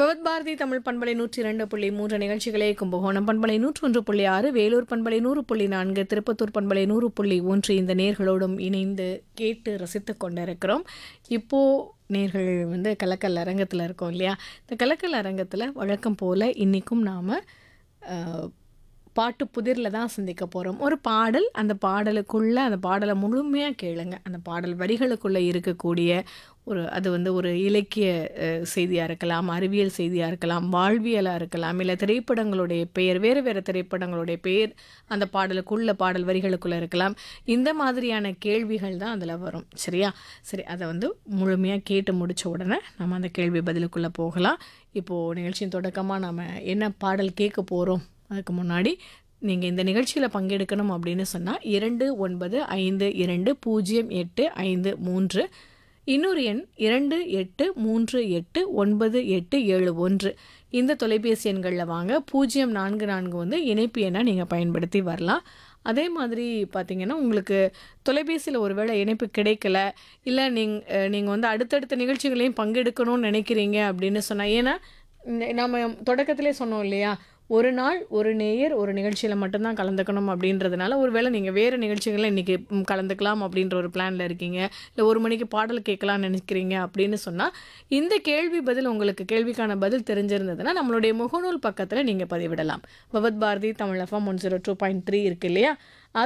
பவத் பாரதி தமிழ் பண்பலை நூற்றி இரண்டு புள்ளி மூன்று நிகழ்ச்சிகளே கும்பகோணம் பண்பலை நூற்று ஒன்று புள்ளி ஆறு வேலூர் பண்பலை நூறு புள்ளி நான்கு திருப்பத்தூர் பண்பலை நூறு புள்ளி ஒன்று இந்த நேர்களோடும் இணைந்து கேட்டு ரசித்து கொண்டிருக்கிறோம் இப்போது நேர்கள் வந்து கலக்கல் அரங்கத்தில் இருக்கோம் இல்லையா இந்த கலக்கல் அரங்கத்தில் வழக்கம் போல் இன்றைக்கும் நாம் பாட்டு புதிரில் தான் சிந்திக்க போகிறோம் ஒரு பாடல் அந்த பாடலுக்குள்ளே அந்த பாடலை முழுமையாக கேளுங்க அந்த பாடல் வரிகளுக்குள்ளே இருக்கக்கூடிய ஒரு அது வந்து ஒரு இலக்கிய செய்தியாக இருக்கலாம் அறிவியல் செய்தியாக இருக்கலாம் வாழ்வியலாக இருக்கலாம் இல்லை திரைப்படங்களுடைய பெயர் வேறு வேறு திரைப்படங்களுடைய பெயர் அந்த பாடலுக்குள்ள பாடல் வரிகளுக்குள்ளே இருக்கலாம் இந்த மாதிரியான கேள்விகள் தான் அதில் வரும் சரியா சரி அதை வந்து முழுமையாக கேட்டு முடித்த உடனே நம்ம அந்த கேள்வி பதிலுக்குள்ளே போகலாம் இப்போது நிகழ்ச்சியின் தொடக்கமாக நம்ம என்ன பாடல் கேட்க போகிறோம் அதுக்கு முன்னாடி நீங்கள் இந்த நிகழ்ச்சியில் பங்கெடுக்கணும் அப்படின்னு சொன்னால் இரண்டு ஒன்பது ஐந்து இரண்டு பூஜ்ஜியம் எட்டு ஐந்து மூன்று இன்னொரு எண் இரண்டு எட்டு மூன்று எட்டு ஒன்பது எட்டு ஏழு ஒன்று இந்த தொலைபேசி எண்களில் வாங்க பூஜ்ஜியம் நான்கு நான்கு வந்து இணைப்பு எண்ணை நீங்கள் பயன்படுத்தி வரலாம் அதே மாதிரி பார்த்தீங்கன்னா உங்களுக்கு தொலைபேசியில் ஒருவேளை இணைப்பு கிடைக்கல இல்லை நீங்கள் நீங்கள் வந்து அடுத்தடுத்த நிகழ்ச்சிகளையும் பங்கெடுக்கணும்னு நினைக்கிறீங்க அப்படின்னு சொன்னால் ஏன்னா நம்ம தொடக்கத்திலே சொன்னோம் இல்லையா ஒரு நாள் ஒரு நேயர் ஒரு நிகழ்ச்சியில் மட்டும்தான் கலந்துக்கணும் அப்படின்றதுனால ஒருவேளை நீங்கள் வேறு நிகழ்ச்சிகளில் இன்றைக்கி கலந்துக்கலாம் அப்படின்ற ஒரு பிளானில் இருக்கீங்க இல்லை ஒரு மணிக்கு பாடல் கேட்கலாம்னு நினைக்கிறீங்க அப்படின்னு சொன்னால் இந்த கேள்வி பதில் உங்களுக்கு கேள்விக்கான பதில் தெரிஞ்சிருந்ததுன்னா நம்மளுடைய முகநூல் பக்கத்தில் நீங்கள் பதிவிடலாம் பவத் Bharathi Tamil FM one zero two point three இருக்கு இல்லையா